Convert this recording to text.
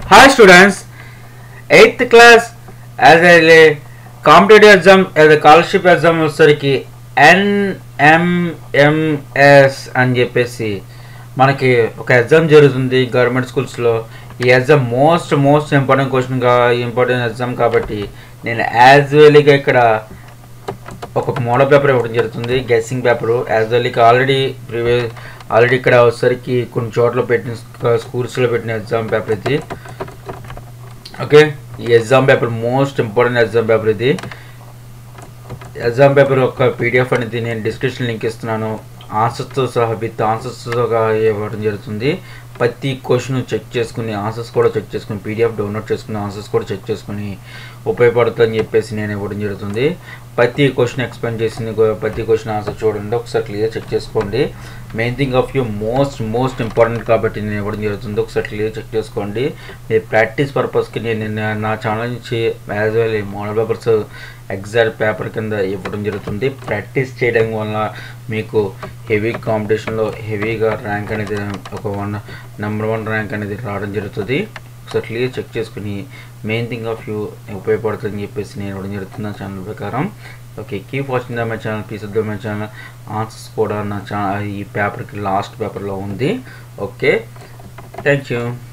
Hi students, 8th class as a competitive exam as a scholarship exam వచ్చేసరికి NMMS అని చెప్పేసి మనకి ఒక ఎగ్జామ్ జరుగుతుంది గవర్నమెంట్ స్కూల్స్లో ఈ exam most most important question కా ఇంపార్టెంట్ ఎగ్జామ్ కాబట్టి నేను యాజువల్గా ఇక్కడ ఒక మోడల్ పేపర్ ఇవ్వడం జరుగుతుంది guessing paper as well already previous already ఇక్కడ వచ్చేసరికి కొన్ని చోట్ల పెట్టిన స్కూల్స్లో పెట్టిన ఎగ్జామ్ పేపర్ ఇది ఓకే ఈ exam paper most important exam paper ఇది ఎగ్జామ్ పేపర్ యొక్క పీడిఎఫ్ అనేది నేను డిస్క్రిప్షన్ లింక్ ఇస్తున్నాను ఆన్సర్స్తో సహా విత్ ఆన్సర్స్తో సహా ఇవ్వడం జరుగుతుంది ప్రతి క్వశ్చన్ చెక్ చేసుకుని ఆన్సర్స్ కూడా చెక్ చేసుకుని పీడిఎఫ్ డౌన్లోడ్ చేసుకుని ఆన్సర్స్ కూడా చెక్ చేసుకుని ఉపయోగపడుతుందని చెప్పేసి నేను ఇవ్వడం జరుగుతుంది ప్రతి క్వశ్చన్ ఎక్స్ప్లెయిన్ చేసింది ప్రతి క్వశ్చన్ ఆన్సర్ చూడండి ఒకసారి క్లియర్ చెక్ చేసుకోండి main thing of you most most important కాబట్టి నేను ఇవ్వడం జరుగుతుంది ఒకసారి క్లియర్ చెక్ చేసుకోండి మీ ప్రాక్టీస్ పర్పస్కి నేను నా- నా ఛానల్ నుంచి as well model papers exact paper కింద ఇవ్వడం జరుగుతుంది ప్రాక్టీస్ చేయడం వల్ల మీకు హెవీ కాంపిటీషన్లో హెవీగా ర్యాంక్ అనేది ఒక వన్ నెంబర్ వన్ ర్యాంక్ అనేది రావడం జరుగుతుంది ఒకసారి క్లియర్ చెక్ చేసుకుని మెయిన్ థింగ్ ఆఫ్ యూ ఉపయోగపడుతుందని చెప్పేసి నేను ఇవ్వడం జరుగుతుంది నా ఛానల్ ప్రకారం okay keep watching the my channel piece the my channel answers కూడా నా ఛా ఈ పేపర్కి లాస్ట్ పేపర్లో ఉంది ఓకే థ్యాంక్ యూ